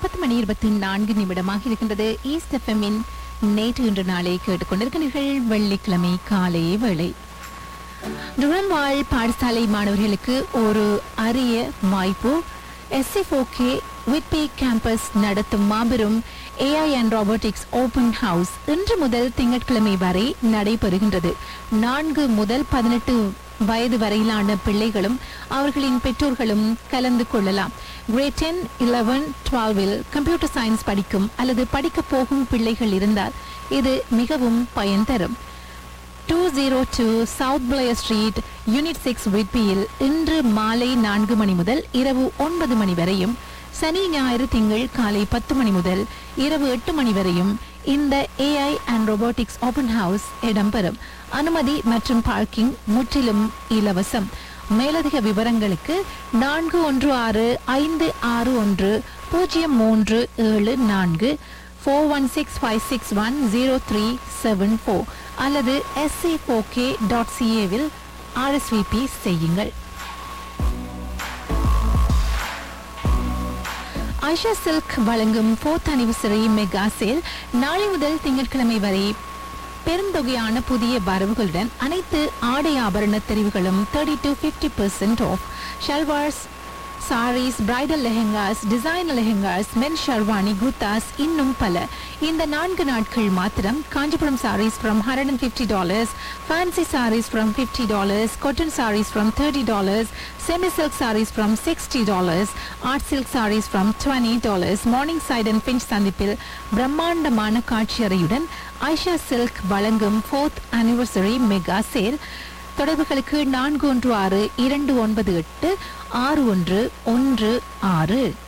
பத்து மணி இருபத்தி நான்கு நிமிடமாக இருக்கின்றது ஈஸ்ட் எஃப்எம்மின் நேற்று இன்று நாளை கேட்டுக்கொண்டிருக்கிறீர்கள் வெள்ளிக்கிழமை காலை வேளை டுரம் வாழ் பாடசாலை மாணவர்களுக்கு ஒரு அரிய வாய்ப்பு எஸ்எஃப்ஓகே விட்பி கேம்பஸ் நடத்தும் மாபெரும் AI and robotics open house இன்று முதல் திங்கட்கிழமை வரை நடைபெறுகின்றது நான்கு முதல் பதினெட்டு வயது வரையிலான பிள்ளைகளும் அவர்களின் பெற்றோர்களும் கலந்து கொள்ளலாம் கிரேட் டென் இலவன் டுவெல்வில் கம்ப்யூட்டர் சயின்ஸ் படிக்கும் அல்லது படிக்கப் போகும் பிள்ளைகள் இருந்தால் இது மிகவும் பயன் தரும் two zero two south Blair street unit six விட்பியில் இன்று மாலை நான்கு மணி முதல் இரவு ஒன்பது மணி வரையும் சனி ஞாயிறு திங்கள் காலை பத்து மணி முதல் இரவு எட்டு மணி வரையும் இந்த AI and robotics open house இடம்பெறும் அனுமதி மற்றும் பார்க்கிங் முற்றிலும் இலவசம் மேலதிக விவரங்களுக்கு நான்கு ஒன்று ஆறு ஐந்து ஆறு ஒன்று பூஜ்ஜியம் மூன்று ஏழு நான்கு four one six five six one zero three seven four அல்லது எஸ்சி ஓகே டாட் சிஏவில் ஆர்எஸ்விபி செய்யுங்கள் ஐஷா சில்க் வழங்கும் ஃபோர்த் அனிவர்சரி மெகா சேல் நாளை முதல் திங்கட்கிழமை வரை பெருந்தொகையான புதிய வரவுகளுடன் அனைத்து ஆடை ஆபரண தெரிவுகளும் thirty to fifty percent off shalwars saris bridal lehengas design lehengas men sherwani kurtas இன்னும் பல இந்த நான்கு நாட்கள் மாத்திரம் Kanchipuram saris from hundred and fifty dollars fancy saris from fifty dollars cotton saris from thirty dollars semi silk saris from sixty dollars art silk saris from twenty dollars morning side and Finch சந்திப்பில் பிரம்மாண்டமான காட்சியறையுடன் Aisha silk வழங்கும் ஃபோர்த் அனிவர்சரி மெகா சேல் தொடர்புகளுக்கு நான்கு ஒன்று ஆறு இரண்டு ஒன்பது எட்டு ஆறு ஒன்று ஒன்று ஆறு